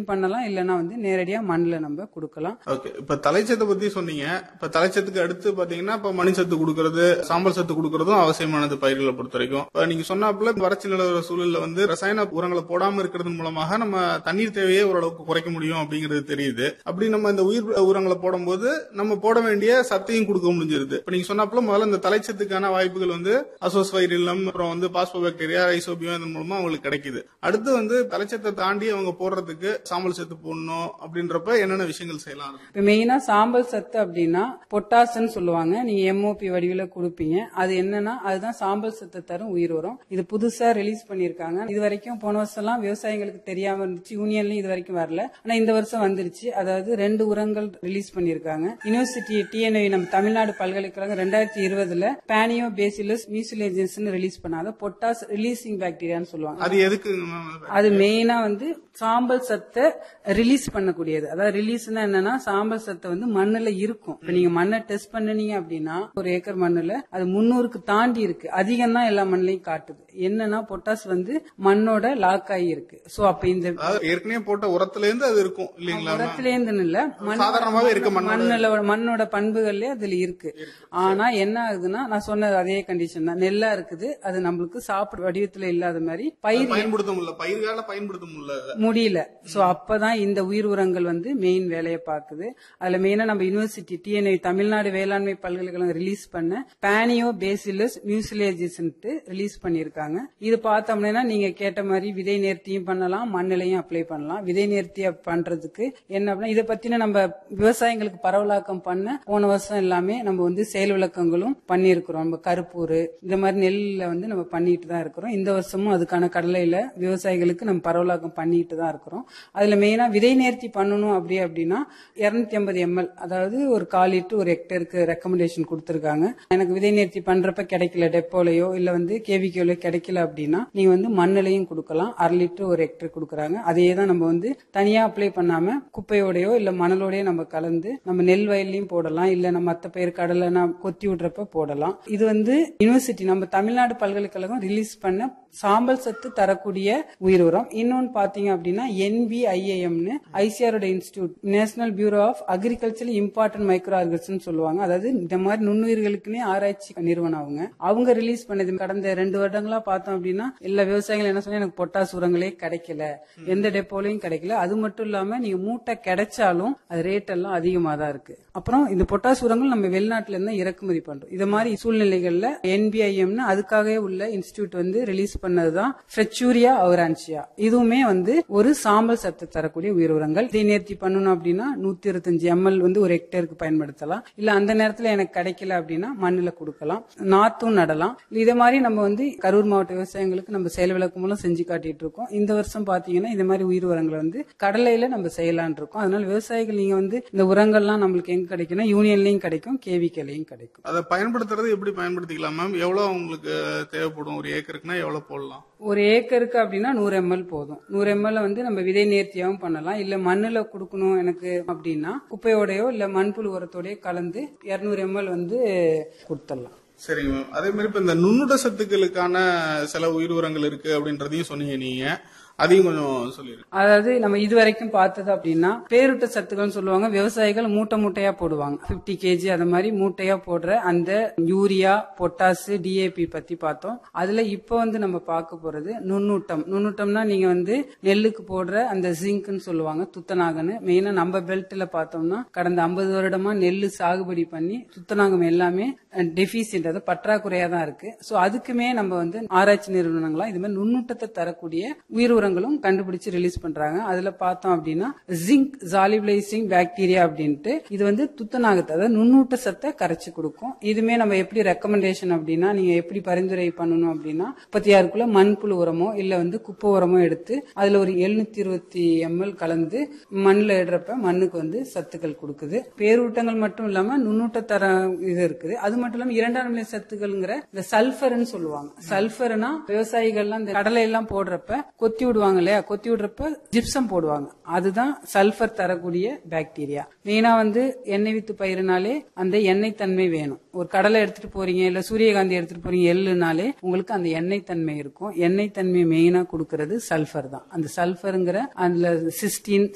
பண்ணலாம் இல்லைன்னா வந்து நேரடியா மண்ணில் நம்ம கொடுக்கலாம் ஓகே இப்ப தலைச்சத்தை பத்தி சொன்னீங்க இப்ப தலைச்சத்துக்கு அடுத்து பாத்தீங்கன்னா இப்ப மணிச்சத்து கொடுக்கறது சாம்பல் சத்து கொடுக்கறதும் அவசியமானது பயிர்களை பொறுத்த வரைக்கும் இப்ப நீங்க சொன்னாப்புல வறட்சி நிலவர சூழல்ல வந்து ரசாயன உரங்களை போடாம இருக்கிறது மூலமாக நம்ம தண்ணீர் தேவையை ஓரளவுக்கு குறைக்க முடியும் அப்படிங்கிறது தெரியுது அப்படி நம்ம இந்த உயிர் உரங்களை போடும்போது நம்ம போட வேண்டிய சத்தையும் கொடுக்க முடிஞ்சிருது இப்ப நீங்க சொன்னாப்புல முதல்ல இந்த தலைச்சத்துக்கான வாய்ப்புகள் வந்து அசோஸ்வைரிலம் அப்புறம் வந்து பாஸ்போபாக்டீரியா ரைசோபியம் இதன் மூலமா அவங்களுக்கு கிடைக்குது அடுத்து வந்து தலைச்சத்தை தாண்டி அவங்க போடுறதுக்கு சாம்பல் சத்து போடணும் அப்படின்றப்ப என்னென்ன விஷயங்கள் செய்யலாம் இப்போ மெயினா சாம்பல் சத்து அப்படின்னா பொட்டாசுன்னு சொல்லுவாங்க நீங்க எம்ஓபி வடிவில கொடுப்பீங்க அது என்னன்னா அதுதான் சாம்பல் சத்து தரும் உயிர் உரம் இது புதுசா ரிலீஸ் பண்ணிருக்காங்க இது வரைக்கும் போன வருஷம் எல்லாம் விவசாயிகளுக்கு தெரியாம இருந்துச்சு யூனியன்லயும் இது வரைக்கும் வரல ஆனா இந்த வருஷம் வந்துருச்சு அதாவது ரெண்டு உரங்கள் ரிலீஸ் பண்ணிருக்காங்க யூனிவர்சிட்டி டிஎன்ஐ நம்ம தமிழ்நாடு பல்கலைக்கழகம் ரெண்டாயிரத்தி இருபதுல பேனியோ பேசிலஸ் மியூசிலேஜன்ஸ் ரிலீஸ் பண்ணாத பொட்டாஸ் ரிலீசிங் பாக்டீரியான்னு சொல்லுவாங்க அது எதுக்கு மேம் அது மெயினா வந்து சாம்பல் சத்தை ரிலீஸ் பண்ணக்கூடியது அதாவது ரிலீஸ்னா என்னன்னா சாம்பல் சத்தை வந்து மண்ணுல இருக்கும் இப்ப நீங்க மண்ணை டெஸ்ட் பண்ணுனீங்க அப்படின்னா ஒரு ஏக்கர் மண்ணுல அது முன்னூறுக்கு தாண்டி இருக்கு அதிகம் தான் எல்லா மண்ணையும் காட்டுது என்னன்னா பொட்டாஸ் வந்து மண்ணோட லாக் ஆகி இருக்கு சோ அப்ப இந்த அதாவது ஏற்கனவே போட்ட உரத்துல இருந்து அது இருக்கும் இல்லீங்களா ma'am? உரத்திலேருந்து இல்ல மண் சாதாரணமாவே இருக்கு மண்ணோட மண்ணுல மண்ணோட பண்புகள்ல அதுல இருக்கு ஆனா என்ன ஆகுதுன்னா நான் சொன்னது அதே கண்டிஷன் தான் நெல்லா இருக்குது அது நம்மளுக்கு சாப்பிட வடிவத்துல இல்லாத மாதிரி பயிர் பயன்படுத்த முடியல பயிர்கால பயன்படுத்த முடியல அதை. முடியல சோ அப்பதான் இந்த உயிர் உரங்கள் வந்து மெயின் வேலையை பார்க்குது அதுல மெயினா நம்ம யூனிவர்சிட்டி டிஎன்ஐ தமிழ்நாடு வேளாண்மை பல்கலைக்கழகம் ரிலீஸ் பண்ண பேனியோ பேசிலஸ் மியூசிலேஜிஸ் ரிலீஸ் பண்ணிருக்காங்க இது பார்த்தோம்னா நீங்க கேட்ட மாதிரி விதை நேர்த்தியும் பண்ணலாம் மண்ணிலையும் அப்ளை பண்ணலாம் விதை நேர்த்திய பண்றதுக்கு என்ன அப்படின்னா இதை பத்தின நம்ம விவசாயிகளுக்கு பரவலாக்கம் பண்ண போன வருஷம் எல்லாமே நம்ம வந்து செயல் விளக்கங்களும் பண்ணியிருக்கிறோம் நம்ம கருப்பூர் இந்த மாதிரி நெல்ல வந்து நம்ம பண்ணிட்டு தான் இருக்கிறோம் இந்த வருஷமும் அதுக்கான கடலையில விவசாயிகளுக்கு நம்ம பரவலாக்கம் பண்ணிட்டு தான் இருக்கிறோம் அதுல மெயினா விதை நேர்த்தி பண்ணணும் அப்படி அப்படின்னா இருநூத்தி ஐம்பது எம்எல் அதாவது ஒரு கால் லிட்டர் ஒரு ஹெக்டருக்கு ரெக்கமெண்டேஷன் கொடுத்திருக்காங்க எனக்கு விதை நேர்த்தி பண்றப்ப கிடைக்கல டெப்போலையோ இல்ல வந்து கேவிக்கோலையோ கிடைக்கல அப்படின்னா நீங்க வந்து மண்ணிலையும் கொடுக்கலாம் அரை லிட்டர் ஒரு ஹெக்டர் கொடுக்குறாங்க அதையே தான் நம்ம வந்து தனியா அப்ளை பண்ணாம குப்பையோடயோ இல்ல மணலோடயோ நம்ம கலந்து நம்ம நெல் வயல்லையும் போடலாம் இல்ல நம்ம மத்த பயிர் கடலை நான் கொத்தி விடுறப்ப போடலாம் இது வந்து யூனிவர்சிட்டி நம்ம தமிழ்நாடு பல்கலைக்கழகம் ரிலீஸ் பண்ண சாம்பல் சத்து தரக்கூடிய உயிர் உரம் இன்னொன்னு பாத்தீங்க அப்படின்னா என்பிஐஏஎம்னு ஐசிஆரோட institute national bureau of agriculture important micro organisms சொல்லுவாங்க அதாவது இந்த மாதிரி நுண்ணுயிர்களுக்குன்னே ஆராய்ச்சி நிறுவனம் அவங்க அவங்க ரிலீஸ் பண்ணது கடந்த ரெண்டு வருடங்களா பார்த்தோம் அப்படின்னா எல்லா விவசாயிகள் என்ன சொன்னா எனக்கு பொட்டாஸ் உரங்களே கிடைக்கல எந்த டெப்போலையும் கிடைக்கல அது மட்டும் இல்லாம நீங்க மூட்டை கிடைச்சாலும் அது ரேட் எல்லாம் அதிகமா தான் இருக்கு அப்புறம் இந்த பொட்டாஸ் உரங்கள் நம்ம வெளிநாட்டுல இருந்து தான் இறக்குமதி பண்றோம் இது மாதிரி சூழ்நிலைகள்ல என்பிஐஎம்னு அதுக்காகவே உள்ள இன்ஸ்டியூட் வந்து ரிலீஸ் பண்ணதுதான் ஃப்ரெச்சூரியா அவரான்சியா இதுவுமே வந்து ஒரு சாம்பல் சத்து தரக்கூடிய உயிர் உரங்கள் இதை நேர்த்தி பண்ணணும் அப்படின்னா நூத்தி இருபத்தஞ்சு எம்எல் வந்து ஒரு ஹெக்டேருக்கு பயன்படுத்தலாம் இல்ல அந்த நேரத்துல எனக்கு கிடைக்கல அப்படின்னா மண்ணுல கொடுக்கலாம் நாத்தும் நடலாம் இதே மாதிரி நம்ம வந்து கரூர் மாவட்ட விவசாயிகளுக்கு நம்ம செயல் விளக்கு மூலம் செஞ்சு காட்டிட்டு இருக்கோம் இந்த வருஷம் பாத்தீங்கன்னா இந்த மாதிரி உயிர் உரங்களை வந்து கடலையில நம்ம செய்யலான் இருக்கோம் அதனால விவசாயிகள் நீங்க வந்து இந்த உரங்கள்லாம் நம்மளுக்கு எங்க கிடைக்கும்னா யூனியன்லயும் கிடைக்கும் கேவிக்கலையும் கிடைக்கும் அதை பயன்படுத்துறது எப்படி பயன்படுத்திக்கலாம் மேம் எவ்வளவு உங்களுக்கு தேவைப்படும் ஒரு ஏக்கருக்குன்னா எவ்வளவு போடலாம் ஒரு ஏக்கருக்கு அப்படின்னா நூறு எம்எல் போதும் நூறு எம்எல் வந்து நம்ம விதை நேர்த்தியாவும் பண்ணலாம் இல்ல மண்ணுல கொடுக்கணும் எனக்கு அப்படின்னா குப்பையோடயோ இல்ல மண்புழு உரத்தோடயோ கலந்து இருநூறு எம்எல் வந்து கொடுத்துடலாம் சரிங்க மேம் அதே மாதிரி இப்ப இந்த நுண்ணுட சத்துக்களுக்கான சில உயிர் உரங்கள் இருக்கு அப்படின்றதையும் சொன்னீங்க நீங்க அதையும் கொஞ்சம் சொல்லிருங்க அதாவது நம்ம இது வரைக்கும் பார்த்தது அப்படின்னா பேருட்ட சத்துக்கள்னு சொல்லுவாங்க விவசாயிகள் மூட்டை மூட்டையா போடுவாங்க 50 கேஜி அந்த மாதிரி மூட்டையா போடுற அந்த யூரியா பொட்டாஸ் டிஏபி பத்தி பார்த்தோம் அதுல இப்போ வந்து நம்ம பார்க்க போறது நுண்ணூட்டம் நுண்ணூட்டம்னா நீங்க வந்து நெல்லுக்கு போடுற அந்த ஜிங்க்னு சொல்லுவாங்க துத்தநாகன்னு மெயினா நம்ம பெல்ட்ல பார்த்தோம்னா கடந்த 50 வருடமா நெல்லு சாகுபடி பண்ணி துத்தநாகம் எல்லாமே டெபிசியன்ட் அது பற்றாக்குறையா தான் இருக்கு சோ அதுக்குமே நம்ம வந்து ஆராய்ச்சி நிறுவனங்களா இது மாதிரி நுண்ணூட்டத்தை தரக்கூடிய உயிர் உரங்களும் கண்டுபிடிச்சு ரிலீஸ் பண்றாங்க அதுல பார்த்தோம் அப்படின்னா ஜிங்க் ஜாலிபிளைசிங் பாக்டீரியா அப்படின்ட்டு இது வந்து துத்தநாகத்தை அதாவது நுண்ணூட்ட சத்தை கரைச்சு கொடுக்கும் இதுமே நம்ம எப்படி ரெக்கமெண்டேஷன் அப்படின்னா நீங்க எப்படி பரிந்துரை பண்ணணும் அப்படின்னா முப்பத்தி ஆறுக்குள்ள மண்புழு உரமோ இல்ல வந்து குப்பை உரமோ எடுத்து அதுல ஒரு எழுநூத்தி இருபத்தி எம்எல் கலந்து மண்ணில் இடுறப்ப மண்ணுக்கு வந்து சத்துக்கள் கொடுக்குது பேரூட்டங்கள் மட்டும் இல்லாம நுண்ணூட்ட தர இது இருக்குது அது மட்டும் இல்லாம இரண்டாம் நிலை சத்துக்கள்ங்கிற இந்த சல்ஃபர்னு சொல்லுவாங்க சல்ஃபர்னா விவசாயிகள்லாம் இந்த கடலை எல்லாம் போடுறப்ப கொத்தி விடுவாங்க இல்லையா கொத்தி விடுறப்ப ஜிப்சம் போடுவாங்க அதுதான் சல்ஃபர் தரக்கூடிய பாக்டீரியா மெயினா வந்து எண்ணெய் வித்து பயிர்னாலே அந்த எண்ணெய் தன்மை வேணும் ஒரு கடலை எடுத்துட்டு போறீங்க இல்ல சூரியகாந்தி எடுத்துட்டு போறீங்க எள்ளுனாலே உங்களுக்கு அந்த எண்ணெய் தன்மை இருக்கும் எண்ணெய் தன்மை மெயினா கொடுக்கறது சல்ஃபர் தான் அந்த சல்ஃபருங்கிற அதுல சிஸ்டீன்